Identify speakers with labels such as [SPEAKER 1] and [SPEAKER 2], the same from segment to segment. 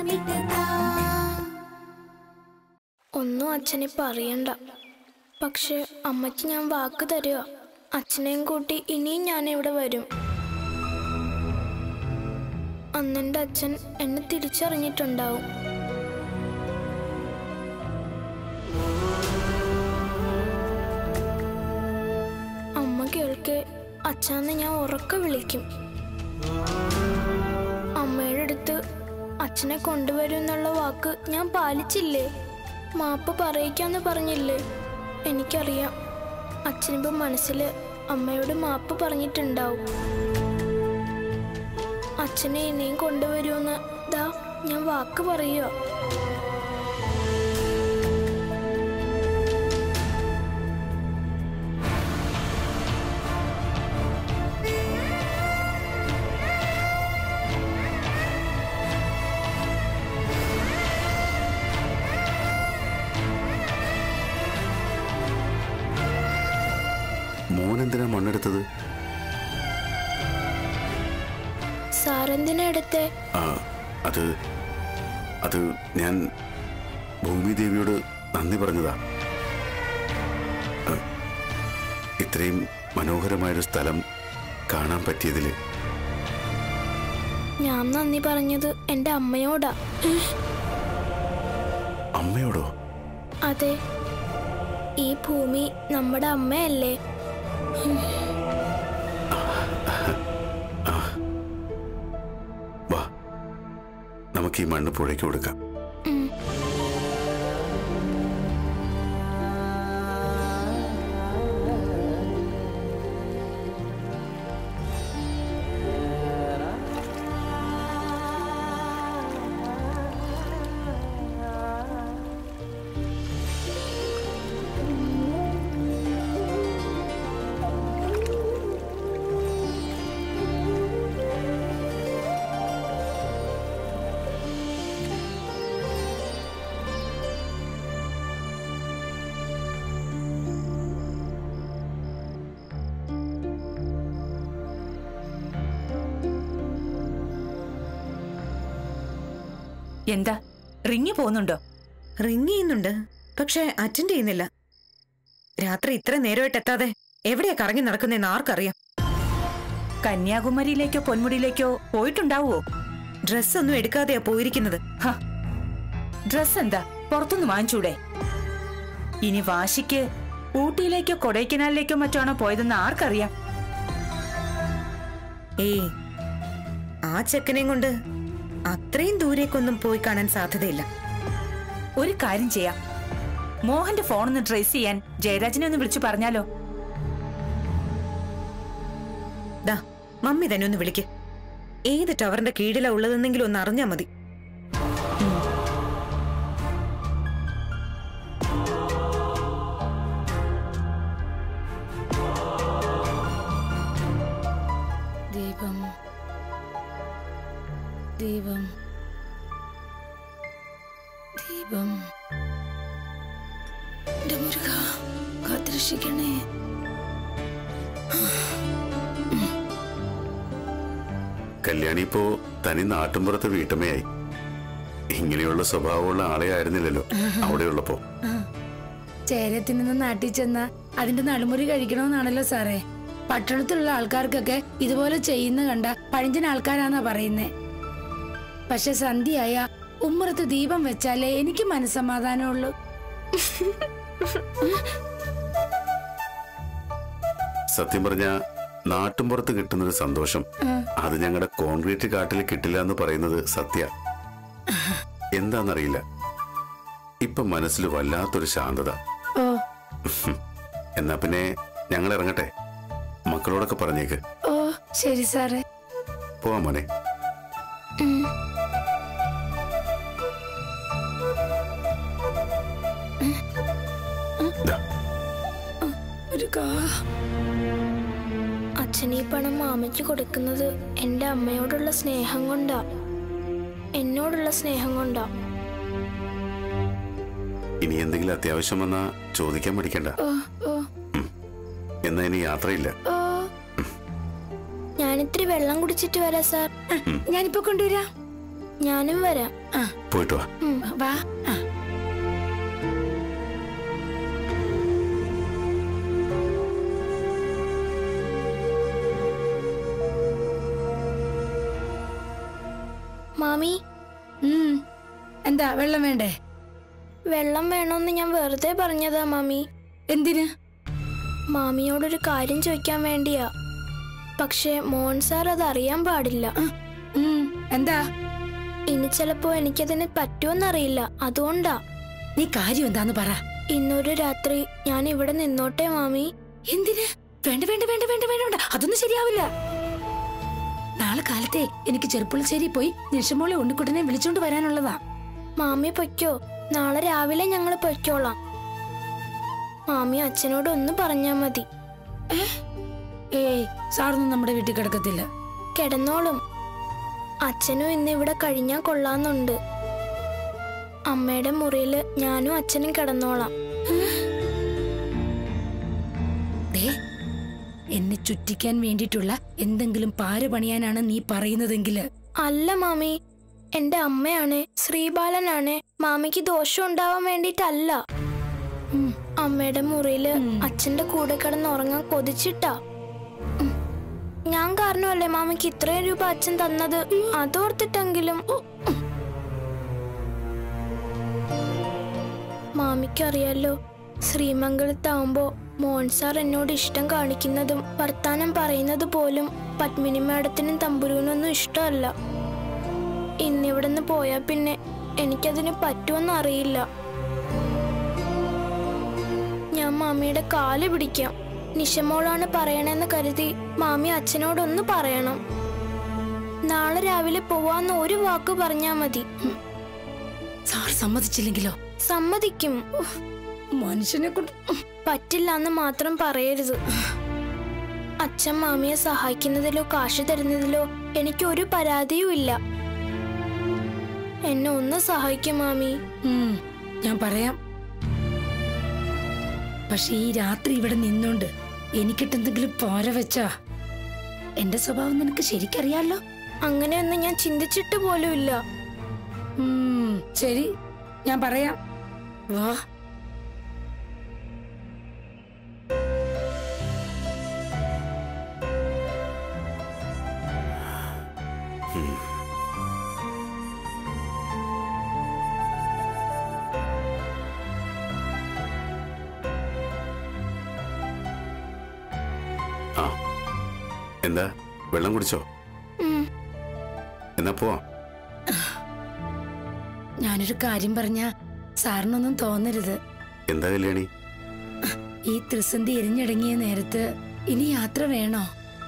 [SPEAKER 1] മുത്തമിട്ട് താ
[SPEAKER 2] ഒന്നും അച്ഛനെ പറയണ്ട പക്ഷെ അമ്മയ്ക്ക് ഞാൻ വാക്ക് തരുക അച്ഛനെയും കൂട്ടി ഇനിയും ഞാൻ ഇവിടെ വരും അന്നെൻ്റെ അച്ഛൻ എന്നെ തിരിച്ചറിഞ്ഞിട്ടുണ്ടാവും അമ്മ കേൾക്കെ അച്ഛന്ന് ഞാൻ ഉറക്കെ വിളിക്കും അമ്മയുടെ അടുത്ത് അച്ഛനെ കൊണ്ടുവരും എന്നുള്ള വാക്ക് ഞാൻ പാലിച്ചില്ലേ മാപ്പ് പറയിക്കാന്ന് പറഞ്ഞില്ലേ എനിക്കറിയാം അച്ഛനിപ്പം മനസ്സിൽ അമ്മയോട് മാപ്പ് പറഞ്ഞിട്ടുണ്ടാവും അച്ഛനെ ഇനിയും കൊണ്ടുവരുമെന്ന് ദാ ഞാൻ വാക്ക് പറയുക
[SPEAKER 3] മോനെന്തിനാ മണ്ണെടുത്തത്
[SPEAKER 2] സാറെന്തിനാ എടുത്തേ
[SPEAKER 3] ആ അത് അത് ഞാൻ ഭൂമിദേവിയോട് നന്ദി പറഞ്ഞതാ ആ, ഇത്രയും മനോഹരമായൊരു സ്ഥലം കാണാൻ പറ്റിയതിൽ
[SPEAKER 2] ഞാൻ നന്ദി പറഞ്ഞത് എൻ്റെ അമ്മയോടാ
[SPEAKER 3] അമ്മയോടോ
[SPEAKER 2] അതെ ഈ ഭൂമി നമ്മുടെ അമ്മയല്ലേ
[SPEAKER 3] വാ നമുക്ക് ഈ മണ്ണ് പുഴയ്ക്ക് കൊടുക്കാം
[SPEAKER 2] ഉം.
[SPEAKER 4] എന്താ റിങ്ങി പോകുന്നുണ്ടോ
[SPEAKER 5] റിങ് ചെയ്യുന്നുണ്ട് പക്ഷെ അറ്റൻഡ് ചെയ്യുന്നില്ല രാത്രി ഇത്ര നേരമായിട്ട് എത്താതെ എവിടെയാ കറങ്ങി നടക്കുന്നതെന്ന് ആർക്കറിയാം
[SPEAKER 4] കന്യാകുമാരിയിലേക്കോ പൊന്മുടിയിലേക്കോ പോയിട്ടുണ്ടാവോ
[SPEAKER 5] ഡ്രസ് ഒന്നും എടുക്കാതെയാ പോയിരിക്കുന്നത്
[SPEAKER 4] ഹ, ഡ്രസ് എന്താ പുറത്തുനിന്ന് വാങ്ങിച്ചൂടെ ഇനി വാശിക്ക് ഊട്ടിയിലേക്കോ കൊടൈക്കനാലിലേക്കോ മറ്റാണോ പോയതെന്ന് ആർക്കറിയാം
[SPEAKER 5] ഏയ് ആ ചെക്കനെയും കൊണ്ട് അത്രയും ദൂരേക്കൊന്നും പോയി കാണാൻ സാധ്യതയില്ല
[SPEAKER 4] ഒരു കാര്യം ചെയ്യാം മോഹന്റെ ഫോണൊന്ന് ട്രേസ് ചെയ്യാൻ ജയരാജനെ ഒന്ന് വിളിച്ചു പറഞ്ഞാലോ
[SPEAKER 5] ദാ മമ്മി തന്നെ ഒന്ന് വിളിക്ക് ഏത് ടവറിന്റെ കീഴിലാ ഉള്ളതെന്നെങ്കിലും ഒന്ന് അറിഞ്ഞാ മതി
[SPEAKER 6] ദീപം ദീപം ദീപം എന്റെ മുരുക കാത്തിരക്ഷിക്കണേ
[SPEAKER 3] കല്യാണി ഇപ്പോ തനി നാട്ടുമ്പുറത്ത് വീട്ടമ്മയായി ഇങ്ങനെയുള്ള സ്വഭാവമുള്ള ആളെ ആയിരുന്നില്ലല്ലോ അവിടെയുള്ളപ്പോ
[SPEAKER 6] ചേരത്തിൽ നിന്ന് നാട്ടിൽ ചെന്ന അതിന്റെ നടുമുറി കഴിക്കണമെന്നാണല്ലോ സാറേ പട്ടണത്തിലുള്ള ആൾക്കാർക്കൊക്കെ ഇതുപോലെ ചെയ്യുന്ന കണ്ട പഴഞ്ചൻ ആൾക്കാരാന്നാ പറയുന്നേ പക്ഷെ സന്ധ്യയായ ഉമ്മറത്ത് ദീപം വെച്ചാലേ എനിക്ക് മനസ്സമാധാനമുള്ളൂ
[SPEAKER 3] സത്യം പറഞ്ഞ നാട്ടുമ്പുറത്ത് കിട്ടുന്നൊരു സന്തോഷം അത് ഞങ്ങളുടെ കോൺക്രീറ്റ് കാട്ടിൽ കിട്ടില്ല എന്ന് പറയുന്നത് സത്യ എന്താന്നറിയില്ല ഇപ്പൊ മനസ്സിൽ വല്ലാത്തൊരു ശാന്തത
[SPEAKER 6] ഓ
[SPEAKER 3] എന്നാ പിന്നെ ഞങ്ങൾ ഇറങ്ങട്ടെ മക്കളോടൊക്കെ പറഞ്ഞേക്ക്
[SPEAKER 6] ഓ ശരി സാറേ
[SPEAKER 3] പോവാം മോനെ ദാ,
[SPEAKER 6] ഒരു കാ
[SPEAKER 2] അച്ഛൻ ഈ പണം മാമയ്ക്ക് കൊടുക്കുന്നത് എൻ്റെ അമ്മയോടുള്ള സ്നേഹം കൊണ്ടാ എന്നോടുള്ള സ്നേഹം കൊണ്ടാ
[SPEAKER 3] ഇനി എന്തെങ്കിലും അത്യാവശ്യം വന്നാ ചോദിക്കാൻ പഠിക്കണ്ട
[SPEAKER 6] ഓ ഓ
[SPEAKER 3] എന്നാ ഇനി യാത്രയില്ല
[SPEAKER 2] ഓ ഞാനിത്തിരി വെള്ളം കുടിച്ചിട്ട് വരാം സാർ
[SPEAKER 6] ഞാനിപ്പോ കൊണ്ടുവരാം
[SPEAKER 2] ഞാനും വരാം
[SPEAKER 6] ആ
[SPEAKER 3] പോയിട്ട് വാ
[SPEAKER 6] വാ ആ
[SPEAKER 2] മാമി
[SPEAKER 6] ഉം. എന്താ വെള്ളം വേണ്ടേ
[SPEAKER 2] വെള്ളം വേണമെന്ന് ഞാൻ വെറുതെ പറഞ്ഞതാ മാമി
[SPEAKER 6] എന്തിന്
[SPEAKER 2] മാമിയോടൊരു കാര്യം ചോദിക്കാൻ വേണ്ടിയാ പക്ഷേ മോഹൻ സാർ അത് അറിയാൻ പാടില്ല
[SPEAKER 6] ഉം. എന്താ
[SPEAKER 2] ഇനി ചിലപ്പോ എനിക്കതിന് പറ്റുമെന്നറിയില്ല അതുകൊണ്ടാ
[SPEAKER 6] നീ കാര്യം എന്താന്ന് പറ
[SPEAKER 2] ഇന്നൊരു രാത്രി ഞാൻ ഇവിടെ നിന്നോട്ടെ മാമി
[SPEAKER 6] എന്തിന് വേണ്ട വേണ്ട വേണ്ട വേണ്ട വേണ്ട വേണ്ട അതൊന്നും ശരിയാവില്ല നാളെ കാലത്തെ എനിക്ക് ചെറുപ്പുളശ്ശേരി പോയി നിഷമോളെ ഉണ്ണിക്കുട്ടനെ വിളിച്ചോണ്ട് വരാനുള്ളതാ
[SPEAKER 2] മാമി പൊയ്ക്കോ നാളെ രാവിലെ ഞങ്ങൾ പൊയ്ക്കോളാം മാമി അച്ഛനോട് ഒന്ന് പറഞ്ഞാ മതി
[SPEAKER 6] ഏയ് സാറൊന്നും നമ്മുടെ വീട്ടിൽ കിടക്കത്തില്ല
[SPEAKER 2] കിടന്നോളും അച്ഛനും ഇന്ന് ഇവിടെ കഴിഞ്ഞാ കൊള്ളാന്നുണ്ട് അമ്മയുടെ മുറിയില് ഞാനും അച്ഛനും കിടന്നോളാം
[SPEAKER 6] ദേ എന്നെ ചുറ്റിക്കാൻ വേണ്ടിയിട്ടുള്ള എന്തെങ്കിലും പാര പണിയാനാണ് നീ പറയുന്നതെങ്കിൽ
[SPEAKER 2] അല്ല മാമി എന്റെ അമ്മയാണ് ശ്രീബാലനാണ് മാമിക്ക് ദോഷം ഉണ്ടാവാൻ വേണ്ടിട്ടല്ല അമ്മയുടെ മുറിയില് അച്ഛന്റെ കൂടെ കിടന്ന് ഉറങ്ങാൻ കൊതിച്ചിട്ടാ ഉം. ഞാൻ കാരണമല്ലേ മാമിക്ക് ഇത്രയും രൂപ അച്ഛൻ തന്നത് അതോർത്തിട്ടെങ്കിലും ഉം. മാമിക്കറിയാലോ ശ്രീമംഗലത്താവുമ്പോ മോഹൻ സാർ എന്നോട് ഇഷ്ടം കാണിക്കുന്നതും വർത്താനം പറയുന്നത് പോലും പത്മിനി മാഡത്തിനും തമ്പുരുവിനൊന്നും ഇഷ്ടമല്ല ഇന്നിവിടുന്ന് പോയാ പിന്നെ എനിക്കതിന് പറ്റുമെന്ന് അറിയില്ല ഞാൻ മാമിയുടെ കാല് പിടിക്കാം നിഷമോളാണ് പറയണെന്ന് കരുതി മാമി അച്ഛനോടൊന്ന് പറയണം നാളെ രാവിലെ പോവാന്ന് ഒരു വാക്ക് പറഞ്ഞാ മതി
[SPEAKER 6] സാർ സമ്മതിച്ചില്ലെങ്കിലോ
[SPEAKER 2] സമ്മതിക്കും ഉഫ്,
[SPEAKER 6] മനുഷ്യനെ കൊണ്ട്
[SPEAKER 2] പറ്റില്ല എന്ന് മാത്രം പറയരുത് അച്ഛൻ മാമിയെ സഹായിക്കുന്നതിലോ കാശ് തരുന്നതിലോ എനിക്ക് ഒരു പരാതിയും ഇല്ല എന്നെ ഒന്ന് സഹായിക്കും മാമി
[SPEAKER 6] ഉം, ഞാൻ പറയാം പക്ഷെ ഈ രാത്രി ഇവിടെ നിന്നോണ്ട് എനിക്കിട്ടെന്തെങ്കിലും പോര വെച്ചാ എന്റെ സ്വഭാവം നിനക്ക് ശരിക്കറിയാലോ
[SPEAKER 2] അങ്ങനെയൊന്നും ഞാൻ ചിന്തിച്ചിട്ട് പോലും ഇല്ല
[SPEAKER 6] ഉം, ശരി ഞാൻ പറയാം വാ
[SPEAKER 3] ആ എന്താ വെള്ളം കുടിച്ചോ
[SPEAKER 2] ഉം.
[SPEAKER 3] എന്നാ പോവാം
[SPEAKER 6] ഞാനൊരു കാര്യം പറഞ്ഞ സാറിനൊന്നും തോന്നരുത്
[SPEAKER 3] എന്താ കല്യാണി
[SPEAKER 6] ഈ ത്രിസന്ധി എരിഞ്ഞടങ്ങിയ നേരത്ത് ഇനി യാത്ര വേണോ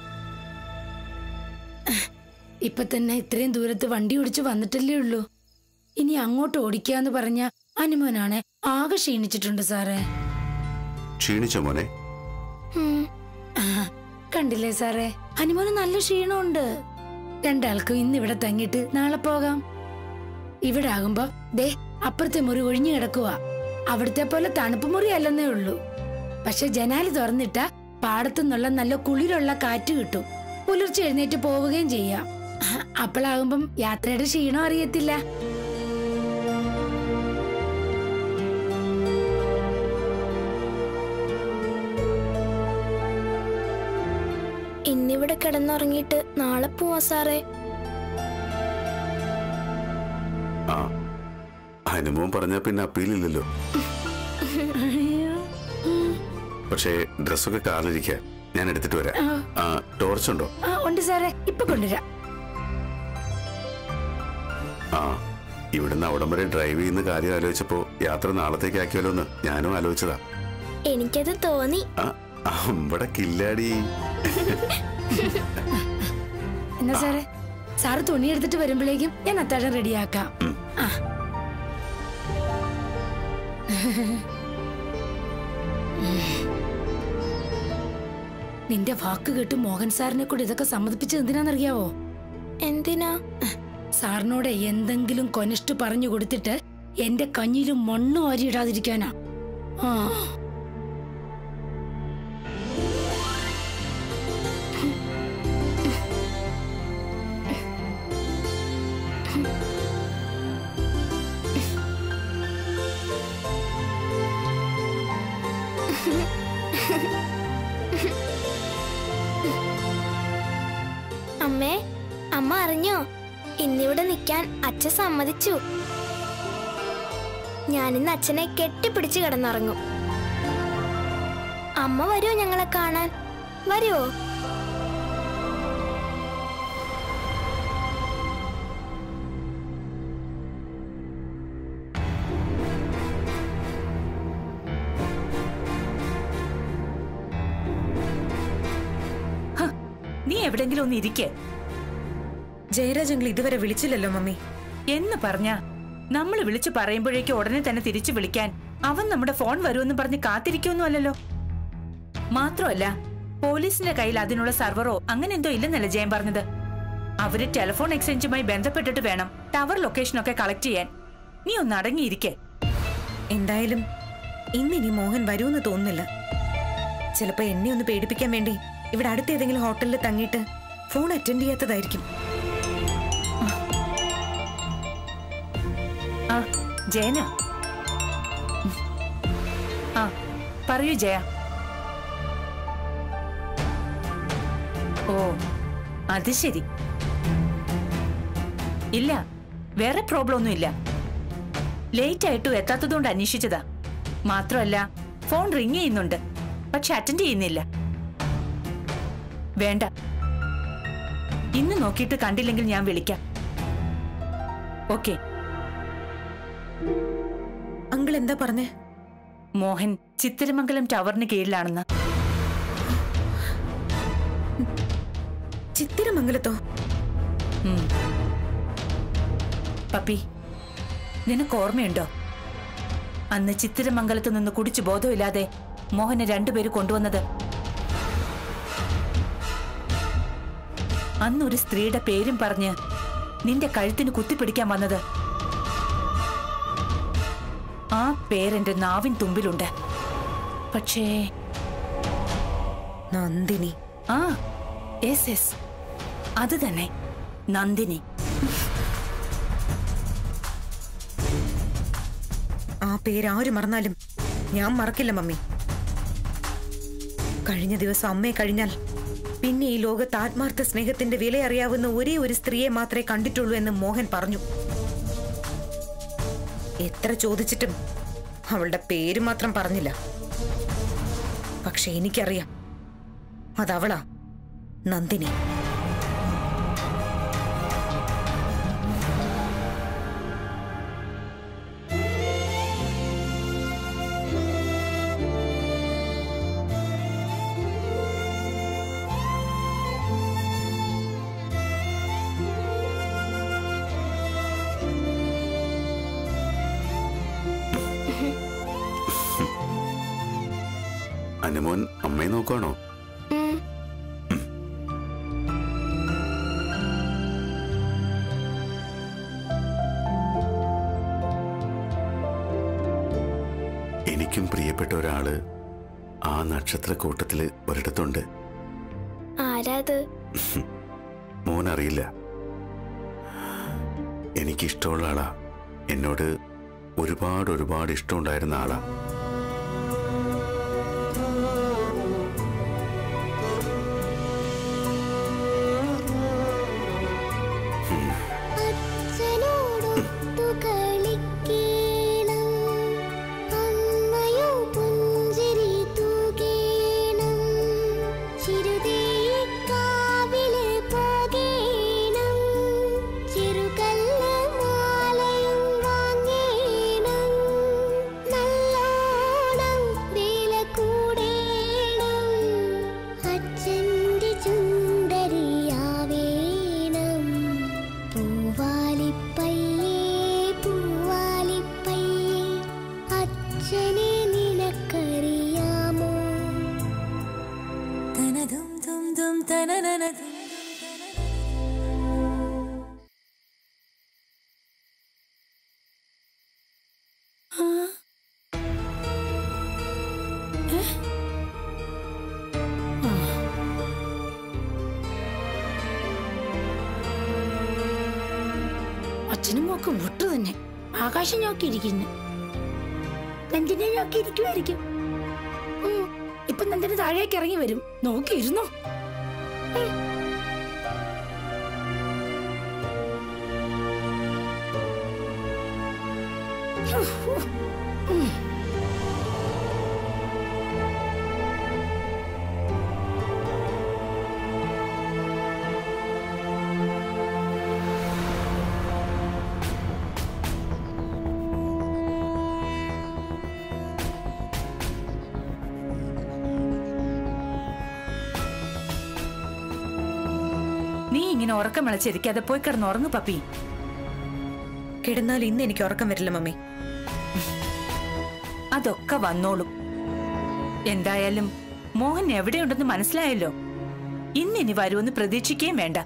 [SPEAKER 6] ഇപ്പൊ തന്നെ ഇത്രയും ദൂരത്ത് വണ്ടി ഓടിച്ചു വന്നിട്ടല്ലേ ഉള്ളൂ ഇനി അങ്ങോട്ട് ഓടിക്കാന്ന് പറഞ്ഞ അനുമോനാണ് ആകെ ക്ഷീണിച്ചിട്ടുണ്ട് സാറേ
[SPEAKER 3] ക്ഷീണിച്ചോ മോനെ
[SPEAKER 2] ഉം.
[SPEAKER 6] ആ, കണ്ടില്ലേ സാറേ അനുമോന് നല്ല ക്ഷീണമുണ്ട് രണ്ടാൾക്കും ഇന്ന് ഇവിടെ തങ്ങിയിട്ട് നാളെ പോകാം ഇവിടെ ആകുമ്പോ ദേ അപ്പുറത്തെ മുറി ഒഴിഞ്ഞു കിടക്കുക അവിടുത്തെ പോലെ തണുപ്പ് മുറി അല്ലെന്നേ ഉള്ളൂ പക്ഷെ ജനാല് തുറന്നിട്ട പാടത്തുനിന്നുള്ള നല്ല കുളിരുള്ള കാറ്റ് കിട്ടും പുലർച്ചെ എഴുന്നേറ്റ് പോവുകയും ചെയ്യാം അപ്പോഴാകുമ്പം യാത്രയുടെ ക്ഷീണം അറിയത്തില്ല
[SPEAKER 2] ഇന്നിവിടെ കിടന്നുറങ്ങിയിട്ട് നാളെ പോവാ സാറേ
[SPEAKER 3] ആ അനുഭവം പറഞ്ഞാ പിന്നെ അപ്പീലില്ലല്ലോ പക്ഷേ ഡ്രസ്സൊക്കെ കാറിലിരിക്കുക ഞാൻ എടുത്തിട്ട് വരാം ആ ടോർച്ചുണ്ടോ
[SPEAKER 6] ആ ഉണ്ട് സാറേ ഇപ്പൊ കൊണ്ടുവരാം
[SPEAKER 3] ആ ഇവിടുന്ന് അവിടം വരെ ഡ്രൈവ് ചെയ്യുന്ന കാര്യം ആലോചിച്ചപ്പോ യാത്ര നാളത്തേക്ക് ആക്കിയാലോ എന്ന് ഞാനും ആലോചിച്ചതാ
[SPEAKER 2] എനിക്കത് തോന്നി
[SPEAKER 3] ആ അവിടെ കില്ലാടി
[SPEAKER 6] എന്നാ സാറേ സാറ് തുണി എടുത്തിട്ട് വരുമ്പോഴേക്കും ഞാൻ അത്താഴം റെഡിയാക്കാം ആ നിന്റെ വാക്ക് കേട്ട് മോഹൻ സാറിനെ കൂടി ഇതൊക്കെ സമ്മതിപ്പിച്ചത് എന്തിനാന്നറിയാവോ
[SPEAKER 2] എന്തിനാ
[SPEAKER 6] സാറിനോട് എന്തെങ്കിലും കൊനിഷ്ട് പറഞ്ഞു കൊടുത്തിട്ട് എന്റെ കഞ്ഞിലും മണ്ണ് വാരിയിടാതിരിക്കാനാ ആ
[SPEAKER 2] അച്ഛൻ സമ്മതിച്ചു ഞാനിന്ന് അച്ഛനെ കെട്ടിപ്പിടിച്ച് കിടന്നുറങ്ങും അമ്മ വരുമോ ഞങ്ങളെ കാണാൻ വരുമോ
[SPEAKER 4] ഹ, നീ എവിടെങ്കിലും ഒന്ന് ഇരിക്കേ
[SPEAKER 5] ജയരാജ് അങ്കിൾ ഇതുവരെ വിളിച്ചില്ലല്ലോ മമ്മി
[SPEAKER 4] എന്ന് പറഞ്ഞ നമ്മൾ വിളിച്ചു പറയുമ്പോഴേക്ക് ഉടനെ തന്നെ തിരിച്ചു വിളിക്കാൻ അവൻ നമ്മുടെ ഫോൺ വരുമെന്ന് പറഞ്ഞ് കാത്തിരിക്കൊന്നും അല്ലല്ലോ മാത്രമല്ല പോലീസിന്റെ കയ്യിൽ അതിനുള്ള സർവറോ അങ്ങനെ എന്തോ ഇല്ലെന്നല്ലേ ജയൻ പറഞ്ഞത് അവര് ടെലിഫോൺ എക്സ്ചേഞ്ചുമായി ബന്ധപ്പെട്ടിട്ട് വേണം ടവർ ലൊക്കേഷനൊക്കെ കളക്ട് ചെയ്യാൻ നീ ഒന്ന് അടങ്ങിയിരിക്കേ
[SPEAKER 5] എന്തായാലും ഇന്നിനി മോഹൻ വരുമെന്ന് തോന്നുന്നില്ല ചിലപ്പോ എന്നെ ഒന്ന് പേടിപ്പിക്കാൻ വേണ്ടി ഇവിടെ അടുത്ത ഏതെങ്കിലും ഹോട്ടലിൽ തങ്ങിയിട്ട് ഫോൺ അറ്റൻഡ് ചെയ്യാത്തതായിരിക്കും
[SPEAKER 4] ആ ജയന ആ പറയൂ ജയ ഓ അത് ശരി ഇല്ല വേറെ പ്രോബ്ലം ഒന്നും ഇല്ല ലേറ്റ് ആയിട്ടും എത്താത്തതുകൊണ്ട് അന്വേഷിച്ചതാ മാത്രമല്ല ഫോൺ റിങ് ചെയ്യുന്നുണ്ട് പക്ഷെ അറ്റൻഡ് ചെയ്യുന്നില്ല വേണ്ട ഇന്ന് നോക്കിയിട്ട് കണ്ടില്ലെങ്കിൽ ഞാൻ വിളിക്കാം ഓക്കെ
[SPEAKER 5] അങ്കിൾ എന്താ പറഞ്ഞേ
[SPEAKER 4] മോഹൻ ചിത്തിരമംഗലം ടവറിന് കീഴിലാണെന്ന്
[SPEAKER 5] ചിത്തിരമംഗലത്തോ
[SPEAKER 4] ഉം. പപ്പി നിനക്ക് ഓർമ്മയുണ്ടോ അന്ന് ചിത്തിരമംഗലത്ത് നിന്ന് കുടിച്ചു ബോധമില്ലാതെ മോഹനെ രണ്ടുപേര് കൊണ്ടുവന്നത് അന്ന് ഒരു സ്ത്രീയുടെ പേരും പറഞ്ഞ് നിന്റെ കഴുത്തിന് കുത്തിപ്പിടിക്കാൻ വന്നത് ആ പേരെന്റെ നാവിൻ തുമ്പിലുണ്ട് പക്ഷേ
[SPEAKER 5] നന്ദിനി
[SPEAKER 4] ആ എസ് എസ് അത് തന്നെ നന്ദിനി
[SPEAKER 5] ആ പേര് ആര് മറന്നാലും ഞാൻ മറക്കില്ല മമ്മി കഴിഞ്ഞ ദിവസം അമ്മയെ കഴിഞ്ഞാൽ പിന്നെ ഈ ലോകത്ത് ആത്മാർത്ഥ സ്നേഹത്തിന്റെ വില അറിയാവുന്ന ഒരേ ഒരു സ്ത്രീയെ മാത്രമേ കണ്ടിട്ടുള്ളൂ എന്ന് മോഹൻ പറഞ്ഞു എത്ര ചോദിച്ചിട്ടും അവളുടെ പേര് മാത്രം പറഞ്ഞില്ല പക്ഷെ എനിക്കറിയാം അതവളാ നന്ദിനി
[SPEAKER 3] അനുമോൻ അമ്മയെ നോക്കുവാണോ
[SPEAKER 2] ഉം.
[SPEAKER 3] എനിക്കും പ്രിയപ്പെട്ട ഒരാള് ആ നക്ഷത്രക്കൂട്ടത്തില് ഒരിടത്തുണ്ട്
[SPEAKER 2] ആരാത്
[SPEAKER 3] മോൻ അറിയില്ല എനിക്കിഷ്ടമുള്ള ആളാ എന്നോട് ഒരുപാട് ഒരുപാട് ഇഷ്ടമുണ്ടായിരുന്ന ആളാ
[SPEAKER 1] അച്ഛനോടൊത്തു കളിക്കേണം അമ്മയോ പുഞ്ചിരി തൂകേണം ചിരുതേക്കാവില് പോകേണം ചെറുകല്ല് മാലയും വാങ്ങേണം നല്ലോണം വേല കൂടേണം അച്ഛൻ്റെ ചുണ്ടരിയാവേണം പൂവാലിപ്പയ്യേ പൂവാലിപ്പയ്യേ അച്ഛനെ നിനക്കറിയാമോ തനതും തും തും തനനനതും
[SPEAKER 6] അച്ഛനും മോക്കും വിട്ടു തന്നെ ആകാശം നോക്കിയിരിക്കുന്നു നന്ദിനെ നോക്കിയിരിക്കുമായിരിക്കും ഉം, ഇപ്പൊ നന്ദിന് താഴേക്ക് ഇറങ്ങി വരും നോക്കിയിരുന്നോ ഉം.
[SPEAKER 4] നീ ഇങ്ങനെ ഉറക്കം വിളച്ചിരിക്കാതെ പോയി കിടന്ന് ഉറങ്ങു പപ്പി
[SPEAKER 5] കിടന്നാൽ ഇന്ന് എനിക്ക് ഉറക്കം വരില്ല മമ്മി
[SPEAKER 4] അതൊക്കെ വന്നോളും എന്തായാലും മോഹൻ എവിടെയുണ്ടെന്ന് മനസ്സിലായല്ലോ ഇന്നിനി വരുമെന്ന് പ്രതീക്ഷിക്കുകയും വേണ്ട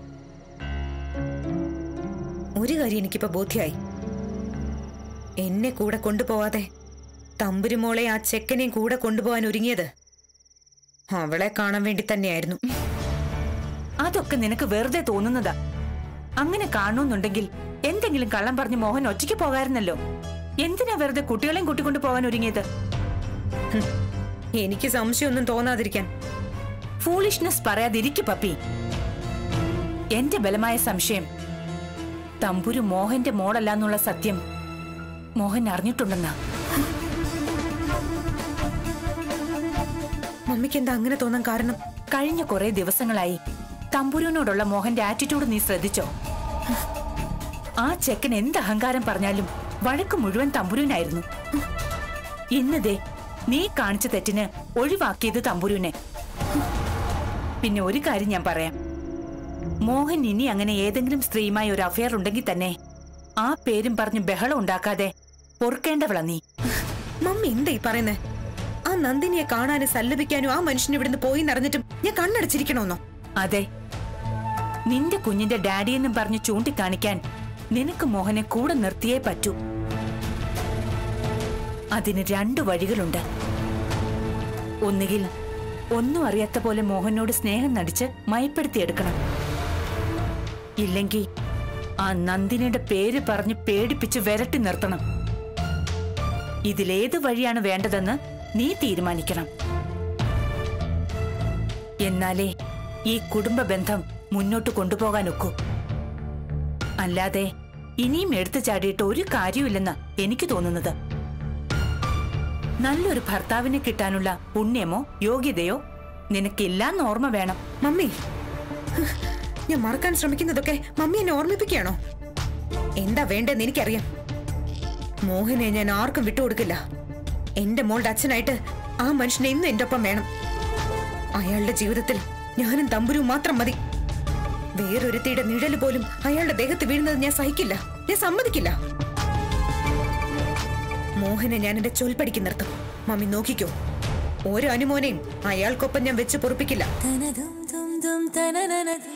[SPEAKER 5] ഒരു കാര്യം എനിക്കിപ്പോ ബോധ്യായി എന്നെ കൂടെ കൊണ്ടുപോവാതെ തമ്പുരുമോളെ ആ ചെക്കനെയും കൂടെ കൊണ്ടുപോകാൻ ഒരുങ്ങിയത് അവളെ കാണാൻ വേണ്ടി തന്നെയായിരുന്നു
[SPEAKER 4] അതൊക്കെ നിനക്ക് വെറുതെ തോന്നുന്നതാ അങ്ങനെ കാണുന്നുണ്ടെങ്കിൽ എന്തെങ്കിലും കള്ളം പറഞ്ഞ് മോഹൻ ഒറ്റയ്ക്ക് പോകായിരുന്നല്ലോ എന്തിനാ വെറുതെ കുട്ടികളെയും കൂട്ടിക്കൊണ്ട് പോകാൻ ഒരുങ്ങിയത്
[SPEAKER 5] എനിക്ക് സംശയമൊന്നും തോന്നാതിരിക്കാൻ
[SPEAKER 4] ഫൂളിഷ്നെസ് പറയാതിരിക്കു പപ്പി എന്റെ ബലമായ സംശയം തമ്പുരു മോഹന്റെ മോളല്ല സത്യം മോഹൻ അറിഞ്ഞിട്ടുണ്ടെന്നാ
[SPEAKER 5] മമ്മിക്ക് എന്താ അങ്ങനെ തോന്നാൻ കാരണം
[SPEAKER 4] കഴിഞ്ഞ കുറെ ദിവസങ്ങളായി തമ്പുരുവിനോടുള്ള മോഹന്റെ ആറ്റിറ്റ്യൂഡ് നീ ശ്രദ്ധിച്ചോ ആ ചെക്കൻ എന്ത് അഹങ്കാരം പറഞ്ഞാലും വഴക്ക് മുഴുവൻ തമ്പുരുവിനായിരുന്നു ഇന്നതേ നീ കാണിച്ച തെറ്റിന് ഒഴിവാക്കിയത് തമ്പുരുവിനെ പിന്നെ ഒരു കാര്യം ഞാൻ പറയാം മോഹൻ ഇനി അങ്ങനെ ഏതെങ്കിലും സ്ത്രീയുമായി ഒരു അഫയർ ഉണ്ടെങ്കിൽ തന്നെ ആ പേരും പറഞ്ഞ് ബഹളം ഉണ്ടാക്കാതെ പൊറുക്കേണ്ടവള നീ
[SPEAKER 5] മമ്മി എന്താ ഈ പറയുന്നേ ആ നന്ദിനിയെ കാണാനും സല്ലപിക്കാനും ആ മനുഷ്യൻ ഇവിടുന്ന് പോയി നിറഞ്ഞിട്ടും ഞാൻ കണ്ണടച്ചിരിക്കണോന്നോ
[SPEAKER 4] അതെ നിന്റെ കുഞ്ഞിന്റെ ഡാഡിയെന്നും പറഞ്ഞ് ചൂണ്ടിക്കാണിക്കാൻ നിനക്ക് മോഹനെ കൂടെ നിർത്തിയേ പറ്റൂ അതിന് രണ്ടു വഴികളുണ്ട് ഒന്നുകിൽ ഒന്നും അറിയാത്ത പോലെ മോഹനോട് സ്നേഹം നടിച്ച് മയപ്പെടുത്തിയെടുക്കണം ഇല്ലെങ്കിൽ ആ നന്ദിനിയുടെ പേര് പറഞ്ഞ് പേടിപ്പിച്ച് വിരട്ടി നിർത്തണം ഇതിലേത് വഴിയാണ് വേണ്ടതെന്ന് നീ തീരുമാനിക്കണം എന്നാലേ ഈ കുടുംബ ബന്ധം മുന്നോട്ട് കൊണ്ടുപോകാൻ ഒക്കൂ അല്ലാതെ ഇനിയും എടുത്തു ചാടിയിട്ട് ഒരു കാര്യമില്ലെന്നാ എനിക്ക് തോന്നുന്നത് നല്ലൊരു ഭർത്താവിനെ കിട്ടാനുള്ള പുണ്യമോ യോഗ്യതയോ നിനക്കില്ലാന്ന് ഓർമ്മ വേണം
[SPEAKER 5] മമ്മി ഞാൻ മറക്കാൻ ശ്രമിക്കുന്നതൊക്കെ മമ്മി എന്നെ ഓർമ്മിപ്പിക്കുകയാണോ എന്താ വേണ്ടെന്ന് എനിക്കറിയാം മോഹനെ ഞാൻ ആർക്കും വിട്ടുകൊടുക്കില്ല എന്റെ മോളുടെ അച്ഛനായിട്ട് ആ മനുഷ്യനെ ഇന്നും എന്റെ ഒപ്പം വേണം അയാളുടെ ജീവിതത്തിൽ ഞാനും തമ്പുരും മാത്രം മതി വേറൊരുത്തിയുടെ നിഴല് പോലും അയാളുടെ ദേഹത്ത് വീഴുന്നത് ഞാൻ സഹിക്കില്ല ഞാൻ സമ്മതിക്കില്ല മോഹനെ ഞാൻ എന്റെ ചൊൽപ്പടിക്ക് നിർത്തും മമ്മി നോക്കിക്കോ ഓരോ അനുമോനെയും അയാൾക്കൊപ്പം ഞാൻ വെച്ച് പൊറുപ്പിക്കില്ല
[SPEAKER 1] തനതും തും തും തനനനതും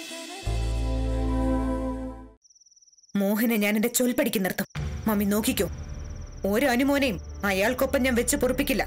[SPEAKER 5] മോഹനെ ഞാൻ എന്റെ ചൊൽപ്പടിക്ക് നിർത്തും മമ്മി നോക്കിക്കോ ഓരോ അനുമോനെയും അയാൾക്കൊപ്പം ഞാൻ വെച്ച് പൊറുപ്പിക്കില്ല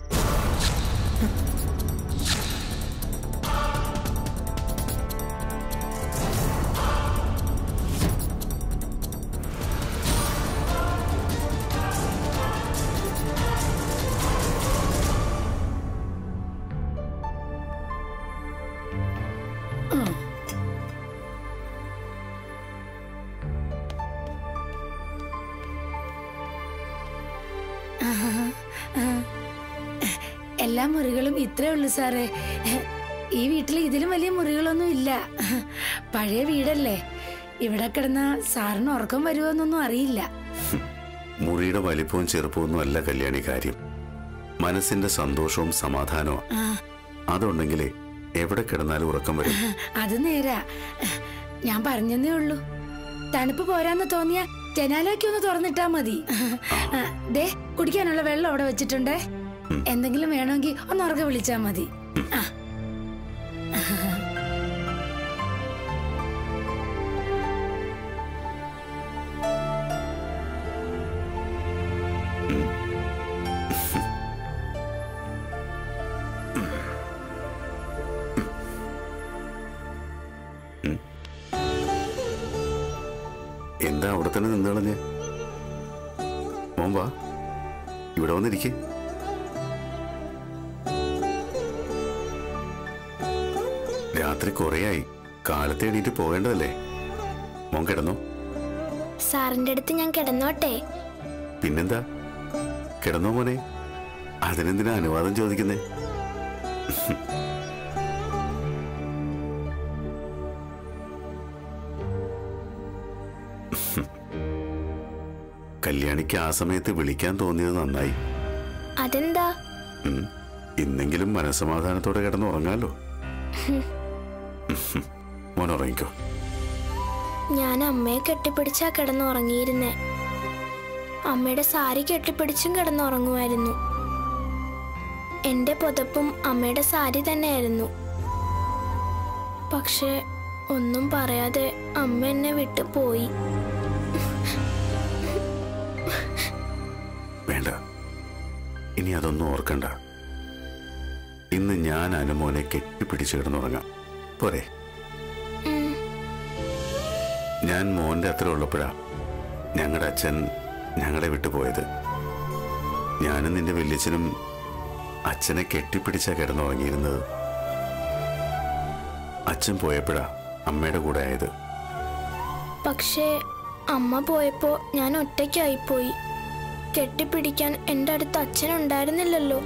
[SPEAKER 6] എല്ലാ മുറികളും ഇത്രേ ഉള്ളൂ സാറേ ഈ വീട്ടിൽ ഇതിലും വലിയ മുറികളൊന്നും ഇല്ല പഴയ വീടല്ലേ ഇവിടെ കിടന്ന സാറിന് ഉറക്കം വരുമോന്നൊന്നും അറിയില്ല
[SPEAKER 3] മുറിയുടെ വലിപ്പവും ചെറുപ്പമൊന്നും അല്ല കല്യാണി കാര്യം മനസ്സിന്റെ സന്തോഷവും സമാധാനവും അതുണ്ടെങ്കിലേ എവിടെ കിടന്നാലും ഉറക്കം വരും
[SPEAKER 6] അത് നേരാ ഞാൻ പറഞ്ഞതേ ഉള്ളൂ തണുപ്പ് പോരാന്ന് തോന്നിയ ജനാലയൊക്കെ ഒന്ന് തുറന്നിട്ടാ മതി ആ, ദേ കുടിക്കാനുള്ള വെള്ളം അവിടെ വെച്ചിട്ടുണ്ടേ എന്തെങ്കിലും വേണമെങ്കിൽ ഒന്ന് ഉറക്കെ വിളിച്ചാ മതി ആ
[SPEAKER 3] എന്താ അവിടെ തന്നെ നിന്ന് കളഞ്ഞ് മോൻ വാ ഇവിടെ വന്നിരിക്കെ രാത്രി കുറേയായി കാലത്തെ എണീറ്റ് പോകേണ്ടതല്ലേ മോൻ കിടന്നോ
[SPEAKER 2] സാറിന്റെ അടുത്ത് ഞാൻ കിടന്നോട്ടെ
[SPEAKER 3] പിന്നെന്താ കിടന്നോ മോനെ അതിനെന്തിനാ അനുവാദം ചോദിക്കുന്നേ കല്യാണിക്ക് ആ സമയത്ത് വിളിക്കാൻ തോന്നിയത് നന്നായി
[SPEAKER 2] അതെന്താ
[SPEAKER 3] ഉം. ഇന്നെങ്കിലും മനസ്സമാധാനത്തോടെ കിടന്ന് ഉറങ്ങാലോ മോൻ ഉറങ്ങിക്കോ
[SPEAKER 2] ഞാൻ അമ്മയെ കെട്ടിപ്പിടിച്ചാ കിടന്നുറങ്ങിയിരുന്നേ അമ്മയുടെ സാരി കെട്ടിപ്പിടിച്ചും കിടന്നുറങ്ങുമായിരുന്നു എന്റെ പുതപ്പും അമ്മയുടെ സാരി തന്നെയായിരുന്നു പക്ഷെ ഒന്നും പറയാതെ അമ്മ എന്നെ വിട്ടു പോയി
[SPEAKER 3] വേണ്ട ഇനി അതൊന്നും ഓർക്കണ്ട ഇന്ന് ഞാൻ അനുമോനെ കെട്ടിപ്പിടിച്ച് കിടന്നുറങ്ങാം പോരെ
[SPEAKER 2] ഉം.
[SPEAKER 3] ഞാൻ മോന്റെ അത്ര ഉള്ളപ്പോഴാ ഞങ്ങളുടെ അച്ഛൻ ഞങ്ങളെ വിട്ടു പോയത് ഞാനും നിന്റെ വല്യച്ഛനും അച്ഛനെ കെട്ടിപ്പിടിച്ചാ കിടന്നുറങ്ങിയിരുന്നത് അച്ഛൻ പോയപ്പോഴാ അമ്മയുടെ കൂടെ ആയത്
[SPEAKER 2] പക്ഷേ അമ്മ പോയപ്പോ ഞാൻ ഒറ്റയ്ക്കായിപ്പോയി കെട്ടിപ്പിടിക്കാൻ എൻ്റെ അടുത്ത് അച്ഛനുണ്ടായിരുന്നില്ലല്ലോ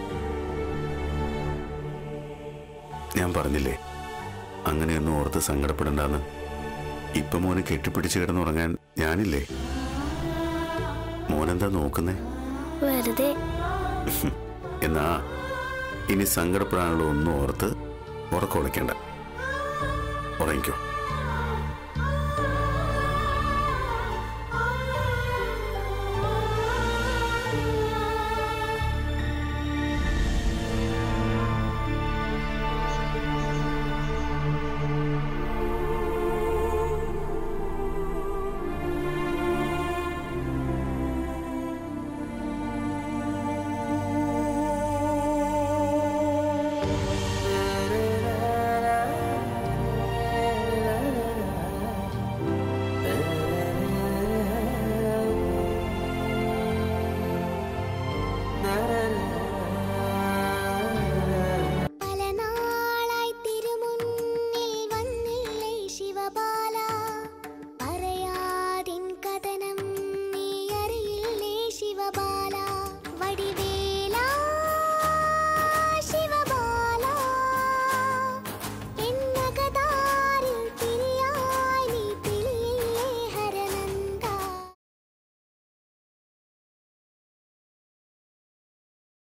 [SPEAKER 3] ഞാൻ പറഞ്ഞില്ലേ അങ്ങനെയൊന്നും ഓർത്ത് സങ്കടപ്പെടണ്ടെന്ന് ഇപ്പൊ മോനെ കെട്ടിപ്പിടിച്ച് കിടന്നുറങ്ങാൻ ഞാനില്ലേ മോനെന്താ നോക്കുന്നേ
[SPEAKER 2] വെറുതെ
[SPEAKER 3] എന്നാ ഇനി സങ്കടപ്പെടാനുള്ള ഒന്നും ഓർത്ത് ഉറക്കമുളയ്ക്കണ്ട ഉറങ്ങിക്കോ